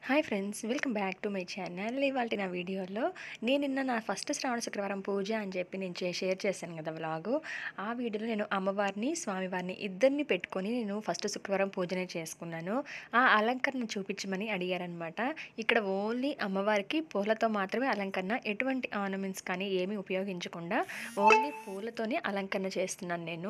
hi friends welcome back to my channel ఇవాళ నా వీడియోలో నేను నిన్న నా ఫస్ట్ శ్రావణ శుక్రవారం పూజ అని చెప్పి నేను చే- షేర్ చేశాను కదా వ్లాగు ఆ వీడియోలో నేను అమ్మవారిని స్వామివారిని ఇద్దరిని పెట్టుకొని నేను ఫస్ట్ శుక్రవారం పూజనే చేసుకున్నాను ఆ అలంకరణ చూపించమని అడిగారనమాట ఇక్కడ ఓన్లీ అమ్మవారికి పూలతో మాత్రమే అలంకరణ ఎటువంటి ఆర్నమెంట్స్ కానీ ఏమీ ఉపయోగించకుండా ఓన్లీ పూలతోనే అలంకరణ చేస్తున్నాను నేను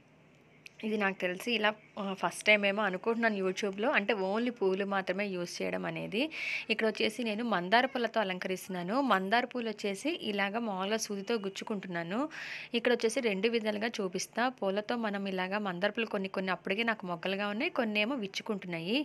ఇది నాకు తెలిసి ఇలా ఫస్ట్ టైం ఏమో అనుకుంటున్నాను యూట్యూబ్లో అంటే ఓన్లీ పూలు మాత్రమే యూస్ చేయడం అనేది ఇక్కడ వచ్చేసి నేను మందార పూలతో అలంకరిస్తున్నాను మందార పూలు వచ్చేసి ఇలాగ మామూలుగా సూదితో గుచ్చుకుంటున్నాను ఇక్కడ వచ్చేసి రెండు విధాలుగా చూపిస్తా పూలతో మనం ఇలాగ మందార పూలు కొన్ని కొన్ని అప్పటికే నాకు మొగ్గలుగా ఉన్నాయి కొన్ని ఏమో విచ్చుకుంటున్నాయి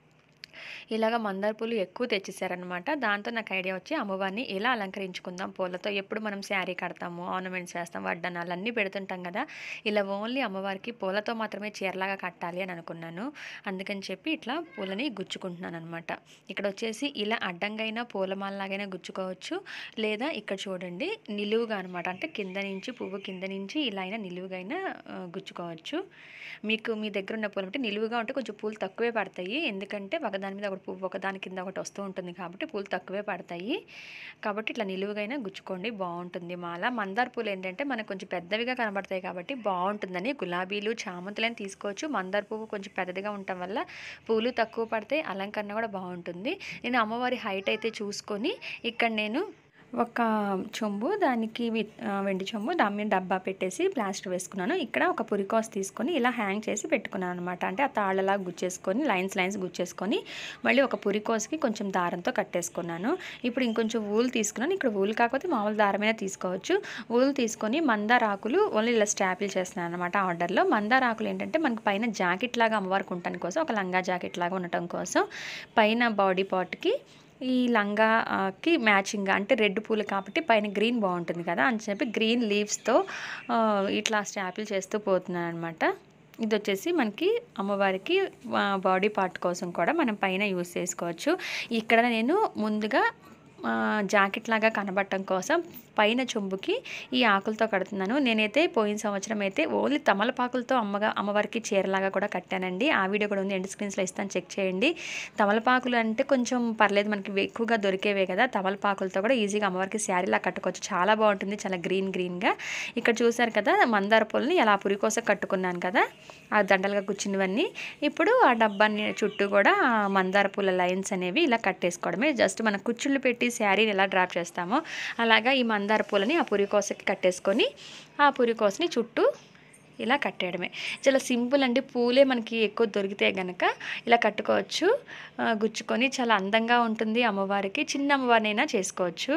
ఇలాగ మందార పూలు ఎక్కువ తెచ్చేసారనమాట దాంతో నాకు ఐడియా వచ్చి అమ్మవారిని ఎలా అలంకరించుకుందాం పూలతో ఎప్పుడు మనం శారీ కడతాము ఆర్నమెంట్స్ వేస్తాం వడ్డనాలు అన్నీ పెడుతుంటాం కదా ఇలా ఓన్లీ అమ్మవారికి పూలతో మాత్రమే చీరలాగా కట్టాలి అని అనుకున్నాను అందుకని చెప్పి ఇట్లా పూలని గుచ్చుకుంటున్నాను అనమాట ఇక్కడ వచ్చేసి ఇలా అడ్డంగా పూలమాలలాగైనా గుచ్చుకోవచ్చు లేదా ఇక్కడ చూడండి నిలువుగా అనమాట అంటే కింద నుంచి పువ్వు కింద నుంచి ఇలా అయినా నిలువుగా అయినా ఆ, గుచ్చుకోవచ్చు మీకు మీ దగ్గర ఉన్న పూలు అంటే నిలువుగా ఉంటే కొంచెం పూలు తక్కువే పడతాయి ఎందుకంటే ఒకదాని మీద ఒకటి పువ్వు ఒకదాని కింద ఒకటి వస్తూ ఉంటుంది కాబట్టి పూలు తక్కువే పడతాయి కాబట్టి ఇట్లా నిలువుగైనా గుచ్చుకోండి బాగుంటుంది మాల మందార పూలు ఏంటంటే మనకు కొంచెం పెద్దవిగా కనబడతాయి కాబట్టి బాగుంటుందని గులాబీలు చామంతులని తీసుకోవచ్చు మందార పువ్వు కొంచెం పెద్దదిగా ఉండటం వల్ల పూలు తక్కువ పడతాయి అలంకరణ కూడా బాగుంటుంది నేను అమ్మవారి హైట్ అయితే చూసుకొని ఇక్కడ నేను ఒక చెంబు దానికి వి- ఆ, వెండి చెంబు దాని మీద డబ్బా పెట్టేసి ప్లాస్టర్ వేసుకున్నాను ఇక్కడ ఒక పురికోస్ తీసుకొని ఇలా హ్యాంగ్ చేసి పెట్టుకున్నాను అనమాట అంటే ఆ తాళ్ళలా గుచ్చేసుకొని లైన్స్ లైన్స్ గుచ్చేసుకొని మళ్ళీ ఒక పురికోస్కి కొంచెం దారంతో కట్టేసుకున్నాను ఇప్పుడు ఇంకొంచెం ఊలు తీసుకున్నాను ఇక్కడ ఊలు కాకపోతే మామూలు దారమైనా తీసుకోవచ్చు ఊలు తీసుకొని మందార ఆకులు ఓన్లీ ఇలా స్టాపిల్ చేస్తున్నాను అనమాట ఆర్డర్లో మందార ఆకులు ఏంటంటే మనకి పైన జాకెట్ లాగా అమ్మవారికి ఉండటం కోసం ఒక లంగా జాకెట్ లాగా ఉండటం కోసం పైన బాడీ పార్ట్కి ఈ లంగాకి మ్యాచింగ్గా అంటే రెడ్ పూలు కాబట్టి పైన గ్రీన్ బాగుంటుంది కదా అని చెప్పి గ్రీన్ లీవ్స్తో ఇట్లా స్టాపిల్ చేస్తూ పోతున్నాను అనమాట ఇది వచ్చేసి మనకి అమ్మవారికి బాడీ పార్ట్ కోసం కూడా మనం పైన యూస్ చేసుకోవచ్చు ఇక్కడ నేను ముందుగా ఆ, జాకెట్ లాగా కనబడటం కోసం పైన చెంబుకి ఈ ఆకులతో కడుతున్నాను నేనైతే పోయిన సంవత్సరం అయితే ఓన్లీ తమలపాకులతో అమ్మగా అమ్మవారికి చీరలాగా కూడా కట్టానండి ఆ వీడియో కూడా ఉంది ఎండ్ స్క్రీన్స్లో ఇస్తాను చెక్ చేయండి తమలపాకులు అంటే కొంచెం పర్లేదు మనకి ఎక్కువగా దొరికేవే కదా తమలపాకులతో కూడా ఈజీగా అమ్మవారికి శారీలా కట్టుకోవచ్చు చాలా బాగుంటుంది చాలా గ్రీన్ గ్రీన్గా ఇక్కడ చూసారు కదా మందార పూలని ఎలా పురి కోసం కట్టుకున్నాను కదా ఆ దండలుగా కూర్చున్నవన్నీ ఇప్పుడు ఆ డబ్బాని చుట్టూ కూడా ఆ మందార పూల లైన్స్ అనేవి ఇలా కట్టేసుకోవడమే జస్ట్ మన కుచ్చుళ్ళు పెట్టి శారీని ఎలా డ్రాప్ చేస్తామో అలాగా ఈ మందార పూలని ఆ పురికోసకి కట్టేసుకొని ఆ పురికోసని చుట్టూ ఇలా కట్టేయడమే చాలా సింపుల్ అండి పూలే మనకి ఎక్కువ దొరికితే గనక ఇలా కట్టుకోవచ్చు ఆ, గుచ్చుకొని చాలా అందంగా ఉంటుంది అమ్మవారికి చిన్న అమ్మవారినైనా చేసుకోవచ్చు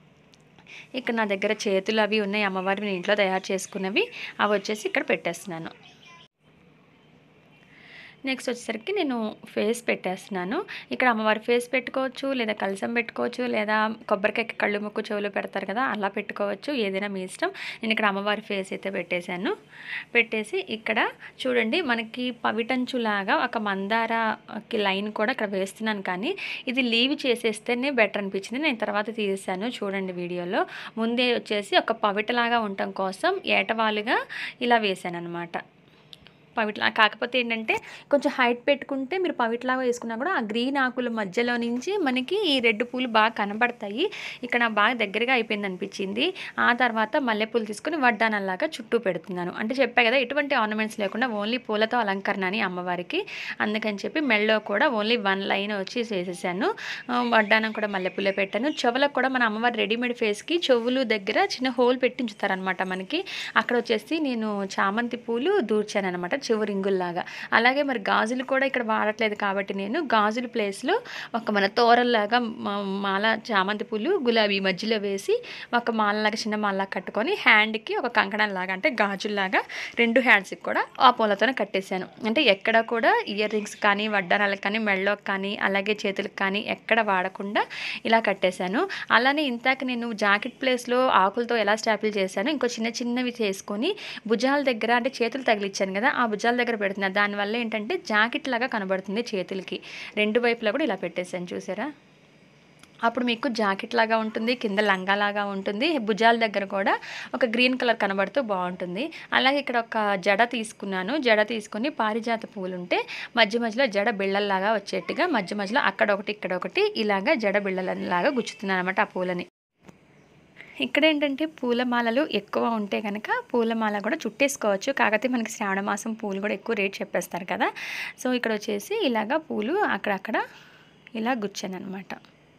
ఇక్కడ నా దగ్గర చేతులు అవి ఉన్నాయి అమ్మవారి నేను ఇంట్లో తయారు చేసుకున్నవి అవి వచ్చేసి ఇక్కడ పెట్టేస్తున్నాను నెక్స్ట్ వచ్చేసరికి నేను ఫేస్ పెట్టేస్తున్నాను ఇక్కడ అమ్మవారి ఫేస్ పెట్టుకోవచ్చు లేదా కలసం పెట్టుకోవచ్చు లేదా కొబ్బరికాయ కళ్ళు ముక్కు చెవులు పెడతారు కదా అలా పెట్టుకోవచ్చు ఏదైనా మీ ఇష్టం నేను ఇక్కడ అమ్మవారి ఫేస్ అయితే పెట్టేశాను పెట్టేసి ఇక్కడ చూడండి మనకి పవిటంచులాగా ఒక మందారకి లైన్ కూడా ఇక్కడ వేస్తున్నాను కానీ ఇది లీవ్ చేసేస్తేనే బెటర్ అనిపించింది నేను తర్వాత తీసాను చూడండి వీడియోలో ముందే వచ్చేసి ఒక పవిటలాగా ఉండటం కోసం ఏటవాలుగా ఇలా వేసాను అనమాట పవిట్లా కాకపోతే ఏంటంటే కొంచెం హైట్ పెట్టుకుంటే మీరు పవిట్లాగా వేసుకున్నా కూడా ఆ గ్రీన్ ఆకుల మధ్యలో నుంచి మనకి ఈ రెడ్ పూలు బాగా కనబడతాయి ఇక్కడ నాకు బాగా దగ్గరగా అయిపోయింది అనిపించింది ఆ తర్వాత మల్లెపూలు తీసుకొని వడ్డానల్లాగా చుట్టూ పెడుతున్నాను అంటే చెప్పా కదా ఎటువంటి ఆర్నమెంట్స్ లేకుండా ఓన్లీ పూలతో అలంకరణ అని అమ్మవారికి అందుకని చెప్పి మెళ్ళో కూడా ఓన్లీ వన్ లైన్ వచ్చి చేసేసాను ఆ, వడ్డానం కూడా మల్లెపూలే పెట్టాను చెవులకు కూడా మన అమ్మవారి రెడీమేడ్ ఫేస్కి చెవులు దగ్గర చిన్న హోల్ పెట్టి ఉంచుతారనమాట మనకి అక్కడ వచ్చేసి నేను చామంతి పూలు దూర్చాను అనమాట చెవు రింగుల్లాగా అలాగే మరి గాజులు కూడా ఇక్కడ వాడట్లేదు కాబట్టి నేను గాజుల ప్లేస్లో ఒక మన తోరల్లాగా మా- మాల చామంతి పూలు గులాబీ మధ్యలో వేసి ఒక మాలలాగా చిన్న మాలలాగా కట్టుకొని హ్యాండ్కి ఒక కంకణంలాగా అంటే గాజుల్లాగా రెండు హ్యాండ్స్కి కూడా ఆ పూలతోనే కట్టేశాను అంటే ఎక్కడ కూడా ఇయర్ రింగ్స్ కానీ వడ్డానాలకు కానీ మెళ్ళోకి కానీ అలాగే చేతులకు కానీ ఎక్కడ వాడకుండా ఇలా కట్టేశాను అలానే ఇంతాక నేను జాకెట్ ప్లేస్లో ఆకులతో ఎలా స్టాపిల్ చేశాను ఇంకో చిన్న చిన్నవి చేసుకొని భుజాల దగ్గర అంటే చేతులు తగిలిచ్చాను కదా ఆ భుజాల దగ్గర పెడుతున్నా దానివల్ల ఏంటంటే జాకెట్ లాగా కనబడుతుంది చేతులకి రెండు వైపులా కూడా ఇలా పెట్టేశాను చూసారా అప్పుడు మీకు జాకెట్ లాగా ఉంటుంది కింద లంగా లాగా ఉంటుంది భుజాల దగ్గర కూడా ఒక గ్రీన్ కలర్ కనబడుతూ బాగుంటుంది అలాగే ఇక్కడ ఒక జడ తీసుకున్నాను జడ తీసుకొని పారిజాత పూలు ఉంటే మధ్య మధ్యలో జడ బిళ్ళల్లాగా వచ్చేట్టుగా మధ్య మధ్యలో అక్కడ ఒకటి ఇక్కడ ఒకటి ఇలాగా జడ బిళ్ళలాగా గుచ్చుతున్నాను అనమాట ఆ పూలని ఇక్కడ ఏంటంటే పూలమాలలు ఎక్కువ ఉంటే కనుక పూలమాల కూడా చుట్టేసుకోవచ్చు కాకపోతే మనకి శ్రావణ మాసం పూలు కూడా ఎక్కువ రేట్ చెప్పేస్తారు కదా సో ఇక్కడ వచ్చేసి ఇలాగా పూలు అక్కడక్కడ ఇలా గుచ్చాను అనమాట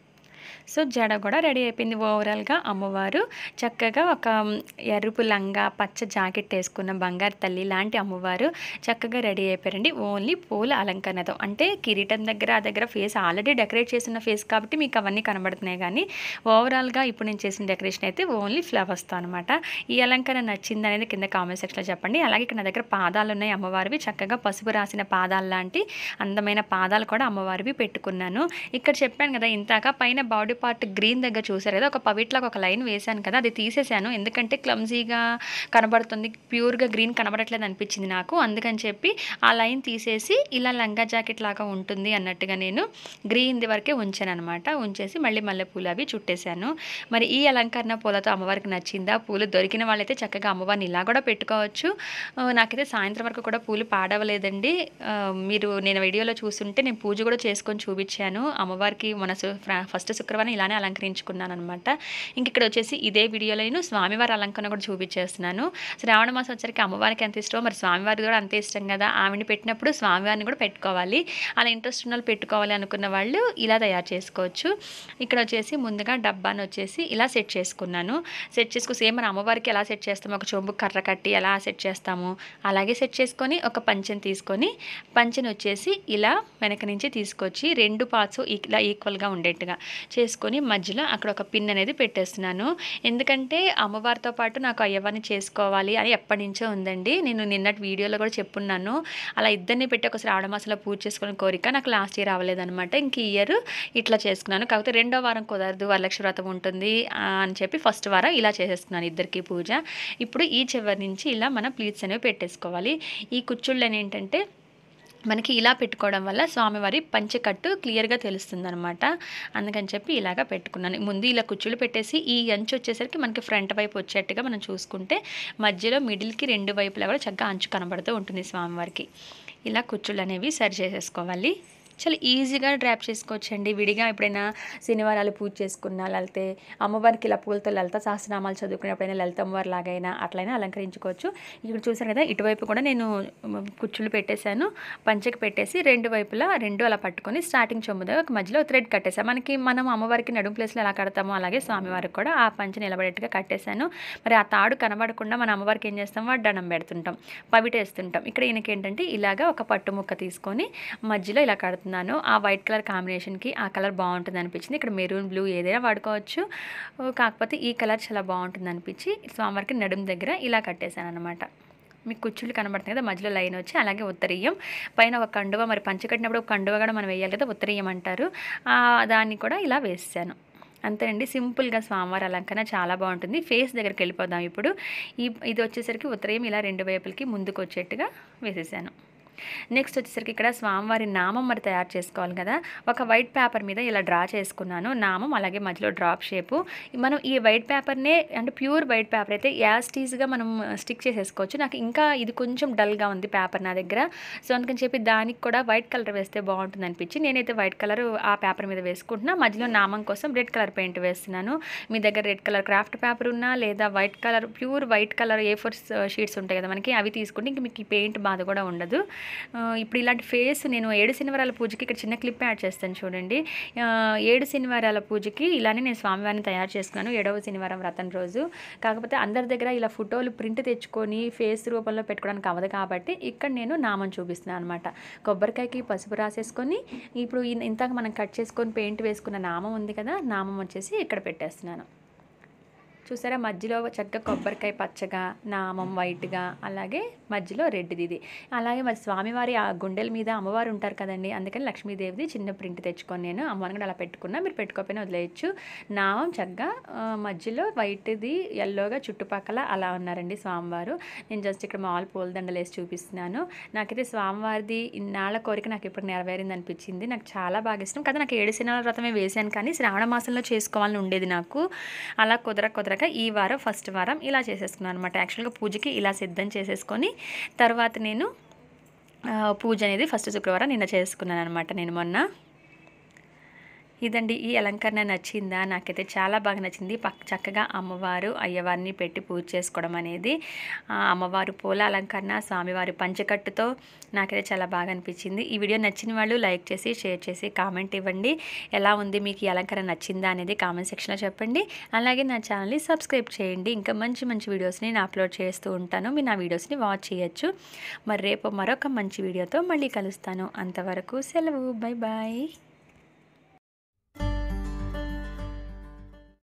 సో జడ కూడా రెడీ అయిపోయింది ఓవరాల్గా అమ్మవారు చక్కగా ఒక ఎరుపు లంగా పచ్చ జాకెట్ వేసుకున్న బంగారు తల్లి లాంటి అమ్మవారు చక్కగా రెడీ అయిపోయారండి ఓన్లీ పూల అలంకరణతో అంటే కిరీటం దగ్గర ఆ దగ్గర ఫేస్ ఆల్రెడీ డెకరేట్ చేసిన ఫేస్ కాబట్టి మీకు అవన్నీ కనబడుతున్నాయి కానీ ఓవరాల్గా ఇప్పుడు నేను చేసిన డెకరేషన్ అయితే ఓన్లీ ఫ్లవర్స్తో అనమాట ఈ అలంకరణ నచ్చింది అనేది కింద కామెంట్ సెక్షన్లో చెప్పండి అలాగే ఇక్కడ నా దగ్గర పాదాలు ఉన్నాయి అమ్మవారివి చక్కగా పసుపు రాసిన పాదాలు లాంటి అందమైన పాదాలు కూడా అమ్మవారివి పెట్టుకున్నాను ఇక్కడ చెప్పాను కదా ఇంతాక పైన బాడీ పార్ట్ గ్రీన్ దగ్గర చూసారు కదా ఒక పవిట్లకు ఒక లైన్ వేశాను కదా అది తీసేశాను ఎందుకంటే క్లమ్జీగా కనబడుతుంది ప్యూర్గా గ్రీన్ కనబడట్లేదు అనిపించింది నాకు అందుకని చెప్పి ఆ లైన్ తీసేసి ఇలా లంగా జాకెట్ లాగా ఉంటుంది అన్నట్టుగా నేను గ్రీన్ది వరకే ఉంచాను అనమాట ఉంచేసి మళ్ళీ మల్లె పూలు అవి చుట్టేశాను మరి ఈ అలంకరణ పూలతో అమ్మవారికి నచ్చిందా పూలు దొరికిన వాళ్ళైతే చక్కగా అమ్మవారిని ఇలా కూడా పెట్టుకోవచ్చు ఆ, నాకైతే సాయంత్రం వరకు కూడా పూలు పాడవలేదండి ఆ, మీరు నేను వీడియోలో చూస్తుంటే నేను పూజ కూడా చేసుకొని చూపించాను అమ్మవారికి మన సు- ఫ్ర- ఫస్ట్ శుక్రవారం ఇలానే అలంకరించుకున్నాను అనమాట ఇంక ఇక్కడ వచ్చేసి ఇదే వీడియోలో నేను స్వామివారి అలంకరణ కూడా చూపించేస్తున్నాను శ్రావణ మాసం వచ్చరికి అమ్మవారికి ఎంత ఇష్టమో మరి స్వామివారికి కూడా అంతే ఇష్టం కదా ఆవిడని పెట్టినప్పుడు స్వామివారిని కూడా పెట్టుకోవాలి అలా ఇంట్రెస్ట్ ఉన్న వాళ్ళు పెట్టుకోవాలి అనుకున్న వాళ్ళు ఇలా తయారు చేసుకోవచ్చు ఇక్కడ వచ్చేసి ముందుగా డబ్బాను వచ్చేసి ఇలా సెట్ చేసుకున్నాను సెట్ చేసుకు సేమ్ మన అమ్మవారికి ఎలా సెట్ చేస్తామో ఒక చెంబు కర్ర కట్టి ఎలా సెట్ చేస్తాము అలాగే సెట్ చేసుకొని ఒక పంచెని తీసుకొని పంచెని వచ్చేసి ఇలా వెనక నుంచి తీసుకొచ్చి రెండు పార్ట్స్ ఇలా ఈక్వల్గా ఉండేట్టుగా చేసుకొని మధ్యలో అక్కడ ఒక పిన్ అనేది పెట్టేస్తున్నాను ఎందుకంటే అమ్మవారితో పాటు నాకు అయ్యవారిని చేసుకోవాలి అని ఎప్పటి నుంచో ఉందండి నేను నిన్నటి వీడియోలో కూడా చెప్పున్నాను అలా ఇద్దరిని పెట్టి ఒక శ్రావణ మాసంలో పూజ చేసుకునే కోరిక నాకు లాస్ట్ ఇయర్ అవ్వలేదన్నమాట ఇంక ఈ ఇయర్ ఇట్లా చేసుకున్నాను కాకపోతే రెండో వారం కుదరదు వరలక్ష్మి వ్రతం ఉంటుంది ఆ, అని చెప్పి ఫస్ట్ వారం ఇలా చేసేసుకున్నాను ఇద్దరికి పూజ ఇప్పుడు ఈ చివరి నుంచి ఇలా మన ప్లీట్స్ అనేవి పెట్టేసుకోవాలి ఈ కుచ్చుళ్ళు ఏంటంటే మనకి ఇలా పెట్టుకోవడం వల్ల స్వామివారి పంచకట్టు క్లియర్గా తెలుస్తుంది అనమాట అందుకని చెప్పి ఇలాగా పెట్టుకున్నాను ముందు ఇలా కుచ్చులు పెట్టేసి ఈ అంచు వచ్చేసరికి మనకి ఫ్రంట్ వైపు వచ్చేట్టుగా మనం చూసుకుంటే మధ్యలో మిడిల్కి రెండు వైపులా కూడా చక్కగా అంచు కనబడుతూ ఉంటుంది స్వామివారికి ఇలా కుచ్చులు అనేవి సరి చేసేసుకోవాలి చాలా ఈజీగా డ్రాప్ చేసుకోవచ్చండి విడిగా ఎప్పుడైనా శనివారాలు పూజ చేసుకున్నా లేకపోతే అమ్మవారికి ఇలా పూలతో లలిత సహస్రనామాలు చదువుకుని ఎప్పుడైనా లలిత అమ్మవారి లాగైనా అట్లయినా అలంకరించుకోవచ్చు ఇక్కడ చూసారు కదా ఇటువైపు కూడా నేను మ్, కుచ్చులు పెట్టేశాను పంచకి పెట్టేసి రెండు వైపులా రెండు అలా పట్టుకొని స్టార్టింగ్ చొమ్ము దగ్గర ఒక మధ్యలో థ్రెడ్ కట్టేసాను మనకి మనం అమ్మవారికి నడుము ప్లేస్లో ఎలా కడతామో అలాగే స్వామివారికి కూడా ఆ పంచ నిలబడేట్టుగా కట్టేశాను మరి ఆ తాడు కనబడకుండా మన అమ్మవారికి ఏం చేస్తాం వడ్డానం పెడుతుంటాం పవిటేస్తుంటాం ఇక్కడ ఈయనకి ఏంటంటే ఇలాగా ఒక పట్టు ముక్క తీసుకొని మధ్యలో ఇలా కడుతున్నాను ఆ వైట్ కలర్ కాంబినేషన్కి ఆ కలర్ బాగుంటుంది అనిపించింది ఇక్కడ మెరూన్ బ్లూ ఏదైనా వాడుకోవచ్చు ఓ, కాకపోతే ఈ కలర్ చాలా బాగుంటుంది అనిపించి స్వామివారికి నడుము దగ్గర ఇలా కట్టేశాను అనమాట మీకు కుచ్చుళ్ళు కనబడుతుంది కదా మధ్యలో లైన్ వచ్చి అలాగే ఉత్తరీయం పైన ఒక కండువ మరి పంచ కట్టినప్పుడు ఒక కండువ కూడా మనం వేయాలి కదా ఉత్తరీయం అంటారు ఆ, దాన్ని కూడా ఇలా వేసాను అంతేనండి సింపుల్గా స్వామివారి అలంకరణ చాలా బాగుంటుంది ఫేస్ దగ్గరికి వెళ్ళిపోదాం ఇప్పుడు ఈ ఇది వచ్చేసరికి ఉత్తరయం ఇలా రెండు వైపులకి ముందుకు వచ్చేట్టుగా వేసేసాను నెక్స్ట్ వచ్చేసరికి ఇక్కడ స్వామివారి నామం మరి తయారు చేసుకోవాలి కదా ఒక వైట్ పేపర్ మీద ఇలా డ్రా చేసుకున్నాను నామం అలాగే మధ్యలో డ్రాప్ షేపు మనం ఈ వైట్ పేపర్నే అంటే ప్యూర్ వైట్ పేపర్ అయితే యాస్టీస్గా మనం స్టిక్ చేసేసుకోవచ్చు నాకు ఇంకా ఇది కొంచెం డల్గా ఉంది పేపర్ నా దగ్గర సో అందుకని చెప్పి దానికి కూడా వైట్ కలర్ వేస్తే బాగుంటుంది అనిపించి నేనైతే వైట్ కలర్ ఆ పేపర్ మీద వేసుకుంటున్నా మధ్యలో నామం కోసం రెడ్ కలర్ పెయింట్ వేస్తున్నాను మీ దగ్గర రెడ్ కలర్ క్రాఫ్ట్ పేపర్ ఉన్నా లేదా white colour pure white colour A four sheets ఉంటాయి కదా మనకి అవి తీసుకుంటే ఇంక మీకు ఈ పెయింట్ బాధ కూడా ఉండదు ఆ, ఇప్పుడు ఇలాంటి ఫేస్ నేను ఏడు శనివారాల పూజకి ఇక్కడ చిన్న క్లిప్ యాడ్ చేస్తాను చూడండి ఆ, ఏడు శనివారాల పూజకి ఇలానే నేను స్వామివారిని తయారు చేసుకున్నాను ఏడవ శనివారం వ్రతం రోజు కాకపోతే అందరి దగ్గర ఇలా ఫోటోలు ప్రింట్ తెచ్చుకొని ఫేస్ రూపంలో పెట్టుకోవడానికి అవ్వదు కాబట్టి ఇక్కడ నేను నామం చూపిస్తున్నాను అనమాట కొబ్బరికాయకి పసుపు రాసేసుకొని ఇప్పుడు ఇన్- ఇంతాక మనం కట్ చేసుకొని పెయింట్ వేసుకున్న నామం ఉంది కదా నామం వచ్చేసి ఇక్కడ పెట్టేస్తున్నాను చూసారా మధ్యలో చక్కగా కొబ్బరికాయ పచ్చగా నామం వైట్గా అలాగే మధ్యలో రెడ్ది ఇది అలాగే మరి స్వామివారి ఆ గుండెల మీద అమ్మవారు ఉంటారు కదండి అందుకని లక్ష్మీదేవిది చిన్న ప్రింట్ తెచ్చుకొని నేను అమ్మవారిని కూడా అలా పెట్టుకున్నా మీరు పెట్టుకోకపోయినా వదిలేయచ్చు నామం చక్కగా ఆ, మధ్యలో వైట్ది ఎల్లోగా చుట్టుపక్కల అలా ఉన్నారండి స్వామివారు నేను జస్ట్ ఇక్కడ మామూలు పూలదండలు వేసి చూపిస్తున్నాను నాకైతే స్వామివారిది ఇన్నాళ్ళ కోరిక నాకు ఇప్పుడు నెరవేరింది అనిపించింది నాకు చాలా బాగా ఇష్టం కదా నాకు ఏడు సినాల వ్రతమే వేశాను కానీ శ్రావణ మాసంలో చేసుకోవాలని ఉండేది నాకు అలా కుదరక కుదరక ఈ వారం ఫస్ట్ వారం ఇలా చేసేసుకున్నాను అనమాట యాక్చువల్గా పూజకి ఇలా సిద్ధం చేసేసుకొని తర్వాత నేను ఆ, పూజ అనేది ఫస్ట్ శుక్రవారం నిన్న చేసుకున్నాను అనమాట నేను మొన్న ఇదండి ఈ అలంకరణ నచ్చిందా నాకైతే చాలా బాగా నచ్చింది పక్ చక్కగా అమ్మవారు అయ్యవారిని పెట్టి పూజ చేసుకోవడం అనేది ఆ అమ్మవారు పూల అలంకరణ స్వామివారి పంచకట్టుతో నాకైతే చాలా బాగా అనిపించింది ఈ వీడియో నచ్చిన వాళ్ళు లైక్ చేసి షేర్ చేసి కామెంట్ ఇవ్వండి ఎలా ఉంది మీకు ఈ అలంకరణ నచ్చిందా అనేది కామెంట్ సెక్షన్లో చెప్పండి అలాగే నా ఛానల్ని సబ్స్క్రైబ్ చేయండి ఇంకా మంచి మంచి వీడియోస్ని నేను అప్లోడ్ చేస్తూ ఉంటాను మీరు నా వీడియోస్ని వాచ్ చేయొచ్చు మరి రేపు మరొక మంచి వీడియోతో మళ్ళీ కలుస్తాను అంతవరకు సెలవు బై బాయ్